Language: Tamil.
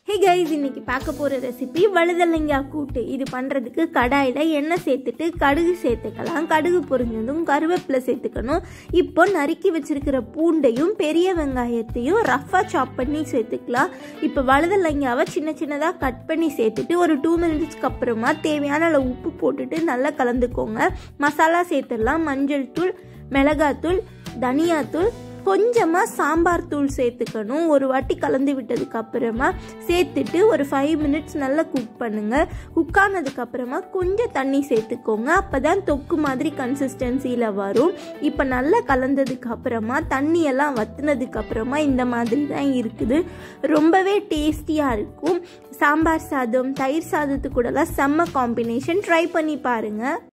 ஹே கைஸ் இன்னைக்கு பார்க்க போகிற ரெசிபி வழுதலைங்காய் கூட்டு இது பண்ணுறதுக்கு கடாயில் எண்ணெய் சேர்த்துட்டு கடுகு சேர்த்துக்கலாம் கடுகு பொரிஞ்சதும் கருவேப்பிலை சேர்த்துக்கணும் இப்போ நறுக்கி வச்சிருக்கிற பூண்டையும் பெரிய வெங்காயத்தையும் ரஃபாக சாப் பண்ணி சேர்த்துக்கலாம் இப்போ வழுதலைங்காவை சின்ன சின்னதாக கட் பண்ணி சேர்த்துட்டு ஒரு டூ மினிட்ஸ்க்கு அப்புறமா தேவையான அளவு உப்பு போட்டுட்டு நல்லா கலந்துக்கோங்க மசாலா சேர்த்துடலாம் மஞ்சள் தூள் மிளகாத்தூள் தனியாத்தூள் கொஞ்சமாக சாம்பார் தூள் சேர்த்துக்கணும் ஒரு வாட்டி கலந்து விட்டதுக்கு அப்புறமா சேர்த்துட்டு ஒரு ஃபைவ் மினிட்ஸ் நல்லா குக் பண்ணுங்கள் குக் ஆனதுக்கப்புறமா கொஞ்சம் தண்ணி சேர்த்துக்கோங்க அப்போ தான் தொக்கு மாதிரி கன்சிஸ்டன்சியில் வரும் இப்போ நல்லா கலந்ததுக்கு அப்புறமா தண்ணியெல்லாம் வத்துனதுக்கு அப்புறமா இந்த மாதிரி தான் இருக்குது ரொம்பவே டேஸ்டியாக இருக்கும் சாம்பார் சாதம் தயிர் சாதத்து கூடலாம் செம்ம காம்பினேஷன் ட்ரை பண்ணி பாருங்கள்